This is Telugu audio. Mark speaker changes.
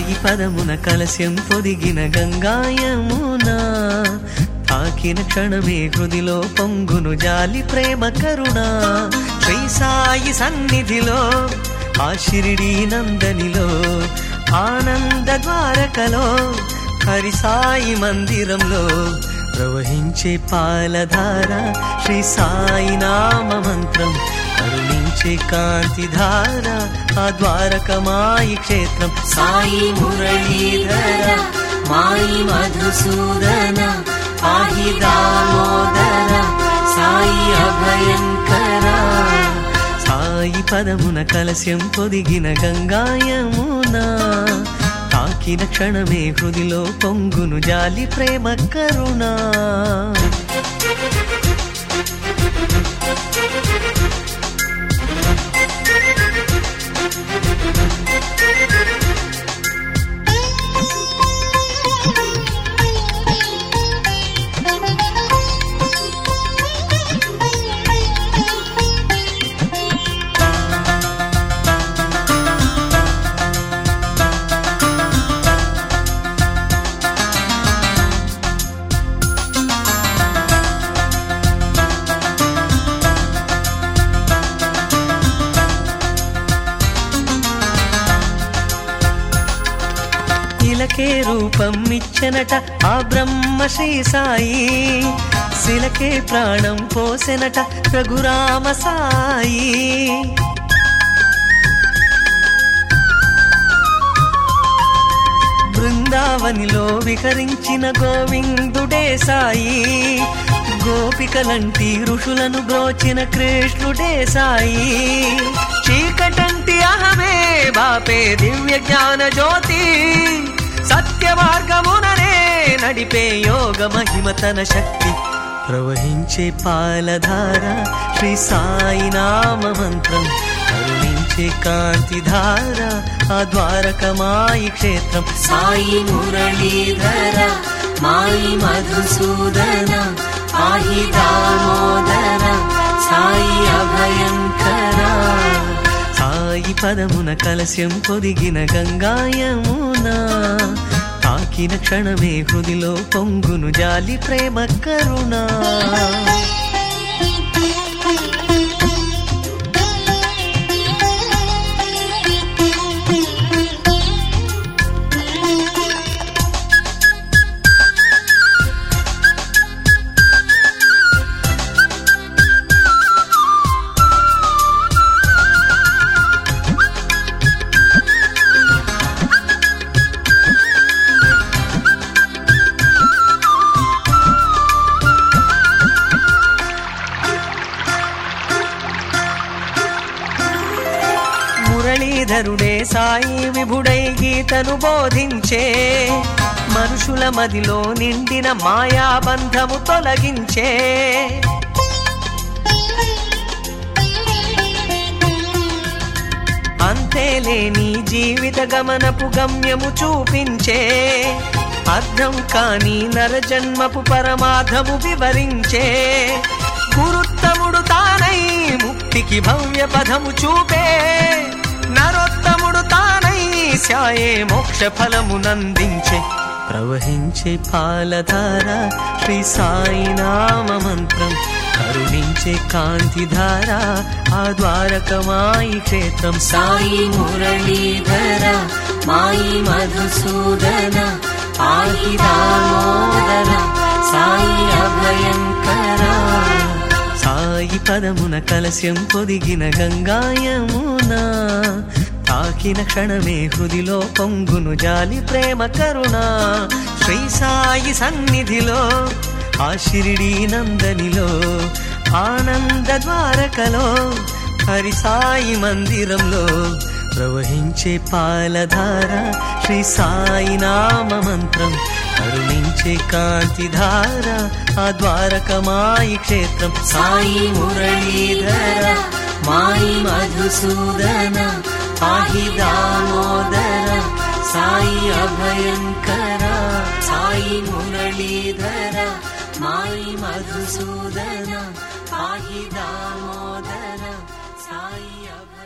Speaker 1: సాయి పదమున కలశం పొదిగిన గంగాయమున తాకిన క్షణమే హృదిలో పొంగును జాలి ప్రేమ కరుణ శ్రీ సాయి సన్నిధిలో ఆ షిరిడి నందనిలో ఆనంద ద్వారకలో హరి సాయి మందిరంలో ప్రవహించే పాలధార శ్రీ సాయి నామ మంత్రం కరుణించే కాంతిధార ఆ ద్వారకమాయి క్షేత్రం
Speaker 2: సాయి మురళీధర మాయి మధుసూదన పాహి దామోదర సాయి అభయంకర
Speaker 1: సాయి పదమున కలశం పొదిగిన గంగాయమున తాకిన క్షణమే హృదిలో పొంగును జాలి ప్రేమ కరుణ ఇలకే రూపం ఇచ్చనట ఆ బ్రహ్మ శ్రీ సాయి శిలకే ప్రాణం పోసెనట రఘురామ సాయి బృందావనిలో విహరించిన గోవిందుడే సాయి గోపికలంటి ఋషులను బ్రోచిన కృష్ణుడే సాయి చీకటంటి అహమే బాపే దివ్య జ్ఞాన జ్యోతి సత్య మార్గముననే నడిపే యోగ మహిమ తన శక్తి ప్రవహించే పాలధార శ్రీ సాయి నామ మంత్రం కరుణించే కాంతిధార ఆ ద్వారకమాయి క్షేత్రం
Speaker 2: సాయి మురళీధర మాయి మధుసూదన పాహి దామోదర సాయి అభయంకర
Speaker 1: సాయి పదమున కలశం పొదిగిన గంగాయమున తాకిన క్షణమే హృదిలో పొంగును జాలి ప్రేమ కరుణ మురళీధరుడే సాయి విభుడై గీతను బోధించే మనుషుల మదిలో నిండిన మాయాబంధము తొలగించే అంతేలేని జీవిత గమనపు గమ్యము చూపించే అర్థం కాని నరజన్మపు పరమాధము వివరించే గురుత్తముడు తానై ముక్తికి భవ్య పదము చూపే నరోత్తముడు తానై శాయే మోక్ష ఫలమునందించే ప్రవహించే పాలధార శ్రీ సాయి నామ మంత్రం కరుణించే కాంతిధార ఆ ద్వారకమాయి క్షేత్రం
Speaker 2: సాయి మురళీధర మాయి మధుసూదన పాహి దామోదర సాయి అభయంకర
Speaker 1: సాయి పదమున కలశం పొదిగిన గంగాయమున తాకిన క్షణమే హృదిలో పొంగును జాలి ప్రేమ కరుణ శ్రీ సాయి సన్నిధిలో ఆ షిరిడి నందనిలో ఆనంద ద్వారకలో హరి సాయి మందిరంలో ప్రవహించే పాలధార శ్రీ సాయి నామ మంత్రం కరుణించే కాంతిధార ఆ ద్వారకమాయి క్షేత్రం
Speaker 2: సాయి మురళీధర మాయి మధుసూదన పాహి దామోదర సాయి అభయంకర సాయి మురళీధర మాయి మధుసూదన పాహి దామోదర సాయి అభ